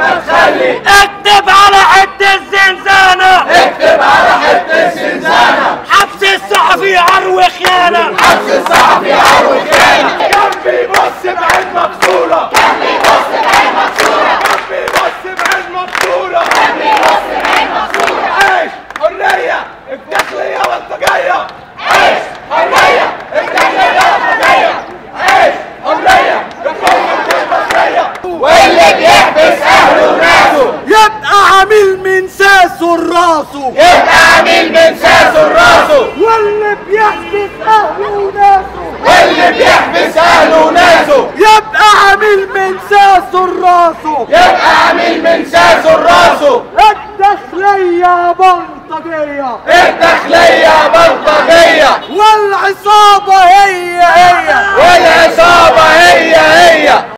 تخلي اكتب على حتة الزنزانة اكتب على حتة الزنزانة حبس الصحفي عرو خيانة حبس الصحفي عرو خيانة كان بيبص بعين مكسورة كان بيبص بعين مكسورة كان بيبص بعين مكسورة كان بيبص بعين مكسورة عيش حرية الداخلية والطاقية عيش حرية الداخلية والطاقية عيش حرية القوة المصرية واللي بيحبس أهله وناسه يبقى عميل من ساسه لراسه يبقى عميل من ساسه لراسه واللي بيحبس اهله وناسه واللي بيحبس أهله وناسه يبقى عميل من ساسه لراسه يبقى عميل من ساسه لراسه الداخلية بلطجية الداخلية بلطجية والعصابة هي هي والعصابة هي هي